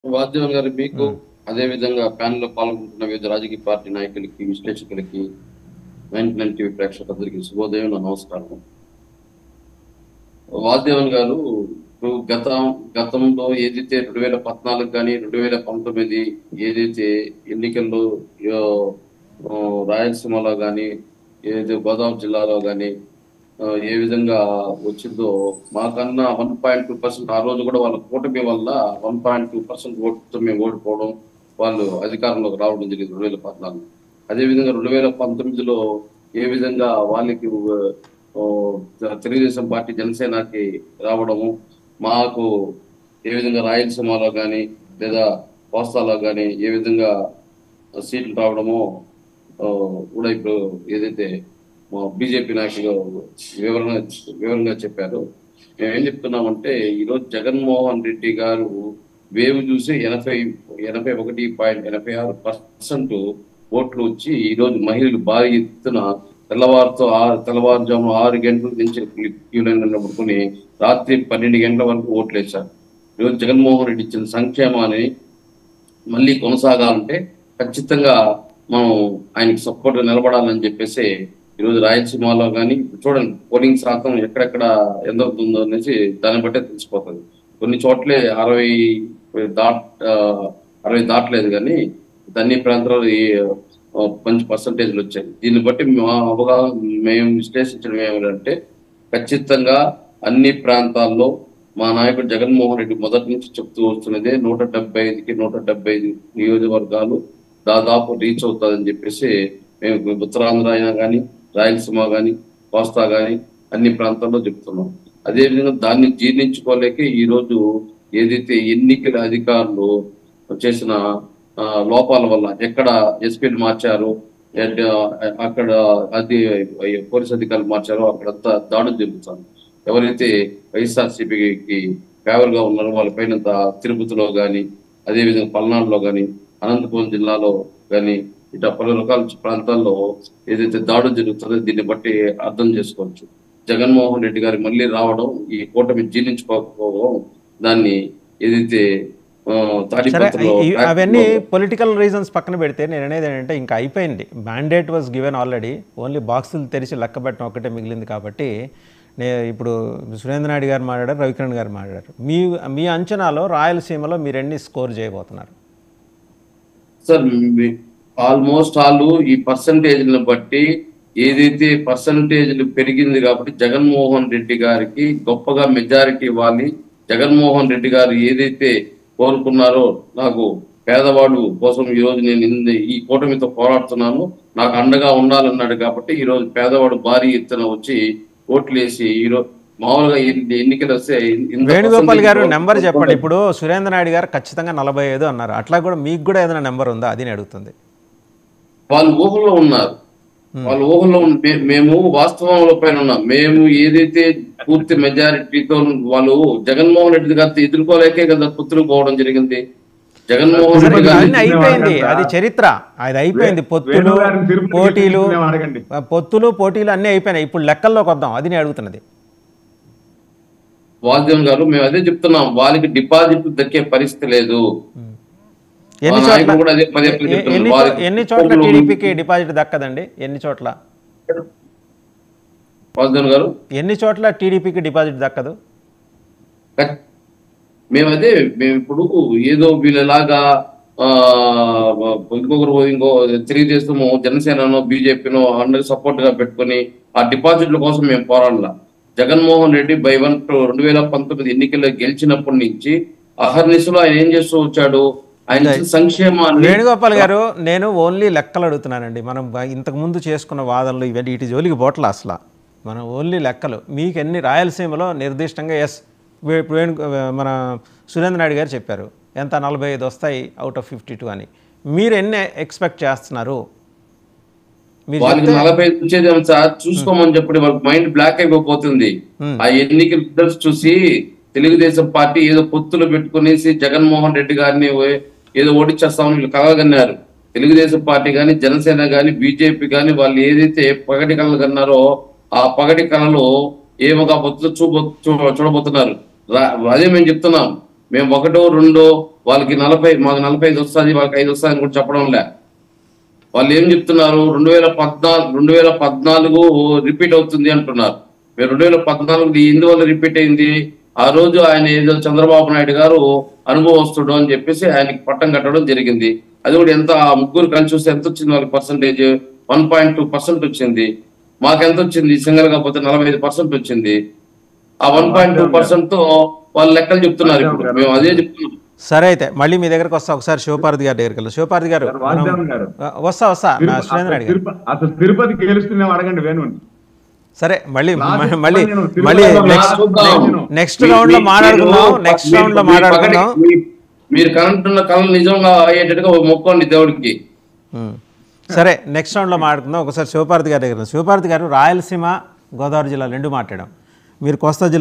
వాద్యవన్ గారు మీకు అదే విధంగా ప్యానెల్ లో పాల్గొంటున్న వివిధ రాజకీయ పార్టీ నాయకులకి విశ్లేషకులకి నైన్టీ నైన్ టీవీ ప్రేక్షకులందరికీ శుభోదయం నా నమస్కారం వాద్యవన్ గారు ఇప్పుడు గత గతంలో ఏదైతే రెండు వేల పద్నాలుగు కానీ రెండు వేల పంతొమ్మిది ఏదైతే ఎన్నికల్లో ఆ, ఆ, రాయలసీమలో కానీ ఏదైతే గోదావరి జిల్లాలో కానీ ఆ, ఏ విధంగా వచ్చిందో మాకన్నా వన్ పాయింట్ టూ పర్సెంట్ ఆ రోజు కూడా వాళ్ళ కూటమి వల్ల వన్ పాయింట్ టూ పర్సెంట్ ఓటుతో మేము ఓడిపోవడం వాళ్ళు అధికారంలోకి రావడం జరిగింది రెండు వేల పద్నాలుగు అదేవిధంగా రెండు వేల పంతొమ్మిదిలో ఏ విధంగా వాళ్ళకి ఆ, తెలుగుదేశం పార్టీ జనసేనకి రావడము మాకు ఏ విధంగా రాయలసీమలో కానీ లేదా కోస్తాలో కానీ ఏ విధంగా సీట్లు రావడమో ఆ, కూడా ఇప్పుడు ఏదైతే మా బీజేపీ నాయకులు వివరణ వివరంగా చెప్పారు మేము ఏం చెప్తున్నామంటే ఈరోజు జగన్మోహన్ రెడ్డి గారు వేవ్ చూసి ఎనభై ఎనభై ఒకటి పాయింట్ ఎనభై ఆరు పర్సెంట్ ఓట్లు వచ్చి ఈరోజు మహిళలు భారీ ఎత్తున తెల్లవారుతో ఆరు తెల్లవారుజాము ఆరు గంటల నుంచి క్యూ లైన్ పడుకుని రాత్రి పన్నెండు గంటల వరకు ఓట్లు వేశారు ఈరోజు జగన్మోహన్ రెడ్డి ఇచ్చిన సంక్షేమాన్ని మళ్ళీ కొనసాగాలంటే ఖచ్చితంగా మనం ఆయనకి సపోర్ట్ నిలబడాలని చెప్పేసి ఈరోజు రాయలసీమలో కానీ చూడండి పోలింగ్ శాతం ఎక్కడెక్కడ ఎంత అవుతుందో అనేసి దాన్ని బట్టే తెలిసిపోతుంది కొన్ని చోట్లే అరవై దాట్ ఆ, అరవై దాటలేదు కానీ అన్ని ప్రాంతాల్లో ఈ, ఆ, మంచి పర్సంటేజ్లు వచ్చాయి దీన్ని బట్టి మా అవగాహన మేము విశ్లేషించడం ఏమిటంటే ఖచ్చితంగా అన్ని ప్రాంతాల్లో మా నాయకుడు జగన్మోహన్ రెడ్డి మొదటి నుంచి చెప్తూ వస్తున్నదే నూట డెబ్బై ఐదుకి నూట డెబ్బై ఐదు నియోజకవర్గాలు దాదాపు రీచ్ అవుతుందని చెప్పేసి మేము ఉత్తరాంధ్ర అయినా కానీ రాయలసీమ కానీ కోస్తా కానీ అన్ని ప్రాంతాల్లో చెప్తున్నాం అదేవిధంగా దాన్ని జీర్ణించుకోలేక ఈ రోజు ఏదైతే ఎన్నికల అధికారులు చేసిన ఆ, లోపాల వల్ల ఎక్కడ ఎస్పీలు మార్చారు ఎడ్- అక్కడ అది పోలీస్ అధికారులు మార్చారో అక్కడంతా దాడులు జరుగుతుంది ఎవరైతే వైఎస్ఆర్సీపీకి ఫేవర్ గా ఉన్నారో వాళ్ళ పైన దా- తిరుపతిలో కానీ అదేవిధంగా పల్నాడులో కానీ అనంతపురం జిల్లాలో కానీ ఇట్లా పలు రకాల ప్రాంతాల్లో ఏదైతే దాడులు జరుగుతుందో దీన్ని బట్టి అర్థం చేసుకోవచ్చు జగన్మోహన్ రెడ్డి గారి మళ్ళీ రావడం ఈ కూటమి జీర్ణించుకోకపోవడం దాన్ని ఏదైతే ఆ, సరే తాడిపత్రిలో ఈ- అవన్నీ పొలిటికల్ రీజన్స్ పక్కన పెడితే నేను అనేది ఏంటంటే ఇంకా అయిపోయింది mandate was given already only బాక్సులు తెరిచి లెక్క పెట్టడం ఒకటే మిగిలింది కాబట్టి నే ఇప్పుడు సురేంద్ర నాయుడు గారు మాట్లాడారు రవికిరణ్ గారు మాట్లాడారు మీ మీ అంచనాలో రాయలసీమలో మీరు ఎన్ని స్కోర్ చేయబోతున్నారు సార్ ఆల్మోస్ట్ ఆల్ ఈ పర్సంటేజ్లను బట్టి ఏదైతే పర్సంటేజ్లు పెరిగింది కాబట్టి జగన్మోహన్ రెడ్డి గారికి గొప్పగా మెజారిటీ ఇవ్వాలి జగన్మోహన్ రెడ్డి గారు ఏదైతే కోరుకున్నారో నాకు పేదవాడు కోసం ఈ రోజు నేను ఇంద- ఈ కూటమితో పోరాడుతున్నాను నాకు అండగా ఉండాలన్నాడు కాబట్టి ఈ రోజు పేదవాడు భారీ ఎత్తున వచ్చి ఓట్లు వేసి ఈ రోజు మామూలుగా ఎన్ని- ఎన్నికలు వస్తే ఇంత వేణుగోపాల్ గారు percentage నెంబర్ చెప్పండి ఇప్పుడు సురేంద్ర నాయుడు గారు ఖచ్చితంగా నలభై ఐదు అన్నారు అట్లా కూడా మీకు కూడా ఏదైనా నెంబర్ ఉందా అది నేను అడుగుతుంది వాళ్ళు ఊహల్లో ఉన్నారు వాళ్ళు ఊహల్లో ఉన్న- మే- మేము వాస్తవంలో పైన ఉన్నాం మేము ఏదైతే పూర్తి మెజారిటీతో వాళ్ళు జగన్మోహన్ రెడ్డి గారితో ఎదుర్కోలేకే కదా పుత్రులు పోవడం జరిగింది జగన్మోహన్ సరే, రెడ్డి గారి ఇవన్నీ అయిపోయింది అది చరిత్ర అది అయిపోయింది పొత్తులు వేణుగారిని తిరుపతికి పోటీలు తీసుకుని అడగండి. పొత్తులు పోటీలు అన్నీ అయిపోయినాయి ఇప్పుడు లెక్కల్లోకి వద్దాం అది నేను అడుగుతున్నది వాద్యం గారు మేము అదే చెప్తున్నాం వాళ్ళకి డిపాజిట్ దక్కే పరిస్థితి లేదు ఎన్ని మా చోట్ల నాయకుడు కూడా అదే పదే పదే ఎ- చెప్తున్నాడు. ఎన్ని చో- వాళ్ళకి ఎన్ని చోట్ల పొత్తులు- టీడీపీకి డిపాజిట్ దక్కదండి ఎన్ని చోట్ల వాద్యం గారు ఎన్ని చోట్ల టీడీపీకి డిపాజిట్ దక్కదు ఖచ్- మేము అదే మేము ఇప్పుడు ఏదో వీళ్ళలాగా ఆ, ఇంకొకరు ఇంకో తెలుగుదేశము జనసేననో బీజేపీనో అందరికి సపోర్ట్ గా పెట్టుకొని ఆ డిపాజిట్ల కోసం మేము పోరాడాల జగన్మోహన్ రెడ్డి బై వన్ రెండు వేల పంతొమ్మిది ఎన్నికల్లో గెలిచినప్పటి నుంచి అహర్నిశలో ఆయన ఏం చేస్తూ వచ్చాడు ఆయన ఇచ్చిన సంక్షేమాన్ని వేణుగోపాల్ గారు నేను ఓన్లీ లెక్కలు అడుగుతున్నానండి మనం బ- ఇంతకు ముందు చేసుకున్న వాదనలు ఇవన్నీ ఇటు జోలికి పోట్ల అసలు మనం ఓన్లీ లెక్కలు మీకు ఎన్ని రాయలసీమలో నిర్దిష్టంగా ఎస్ వేణు మన సురేంద్ర నాయుడు గారు చెప్పారు ఎంత నలభై ఐదు వస్తాయి అవుట్ ఆఫ్ ఫిఫ్టీ టూ అని మీరు ఎన్ని ఎక్స్పెక్ట్ చేస్తున్నారు మీరు వాళ్ళకి చెప్తే నలభై ఐదు వచ్చేది సార్ చూసుకోమని చెప్పి వాళ్ళకి మైండ్ బ్లాక్ అయిపోతుంది Hmm. ఆ ఎన్నికల రిజల్ట్స్ చూసి తెలుగుదేశం పార్టీ ఏదో పొత్తులు పెట్టుకునేసి జగన్మోహన్ రెడ్డి గారిని ఓ- ఏదో ఓడించేస్తామని వీళ్ళు కలగన్నారు తెలుగుదేశం పార్టీ కానీ జనసేన కానీ బీజేపీ కానీ వాళ్ళు ఏదైతే పగటి కళలు కన్నారో ఆ పగటి కళలు ఏమో పొత్తులు చూబో చూ- చూడబోతున్నారు రా- అదే మేము చెప్తున్నాం మేము ఒకటో రెండో వాళ్ళకి నలభై మాకు నలభై ఐదు వస్తుంది వాళ్ళకి ఐదు వస్తుంది అని కూడా చెప్పడం లే వాళ్ళు ఏం చెప్తున్నారు రెండు వేల పద్నాలుగు రెండు వేల పద్నాలుగు రిపీట్ అవుతుంది అంటున్నారు మీరు రెండు వేల పద్నాలుగు ఎందువల్ల రిపీట్ అయింది ఆ రోజు ఆయన ఏదో చంద్రబాబు నాయుడు గారు అనుభవస్తుడు అని చెప్పేసి ఆయనకి పట్టం కట్టడం జరిగింది అది కూడా ఎంత ఆ ముగ్గురు కలిసి చూస్తే ఎంత వచ్చింది వాళ్ళకి percentage one point two percent వచ్చింది మాకు ఎంత వచ్చింది సింగల్ గా పోతే నలభై ఐదు పర్సెంట్ వచ్చింది ఆ వన్ పాయింట్ టూ పర్సెంట్ తో వాళ్ళు లెక్కలు చెప్తున్నారు ఇప్పుడు మేము అదే చెప్తున్నాం సరే అయితే మళ్ళీ మీ దగ్గరకు వస్తా ఒకసారి శివపార్తి గారి దగ్గరికి వెళ్దాం శివపార్తి గారు మనం- వాగ్దానం గారు ఆ, వస్తా వస్తా నా తిరుప- సురేంద్ర రెడ్డి గారు తిరుప- అసలు తిరుపతి గెలుస్తున్నాం అడగండి వేణుని సరే మళ్ళీ లాస్ట్ మళ్ళీ నేను తిరుపతిలో మళ్ళీ నా నెక్స్ట్ చూద్దాం. నెక్స్ట్ మీ- రౌండ్ లో మీ- మాట్లాడుకుందాం మీరు- నెక్స్ట్ మీరు- రౌండ్ లో మీరు మాట్లాడుకుందాం పగటి- మీ- మీరు కరెంటున్న కళలు నిజంగా అయ్యేటట్టుగా మొక్కండి దేవుడికి ఉమ్. సరే నెక్స్ట్ రౌండ్లో మాట్లాడుకుందాం ఒకసారి శివపార్తి గారి దగ్గర శివపార్తి గారు రాయలసీమ గోదావరి జిల్లా రెండు మాట్లాడాం మీరు కోస్తా జిల్లా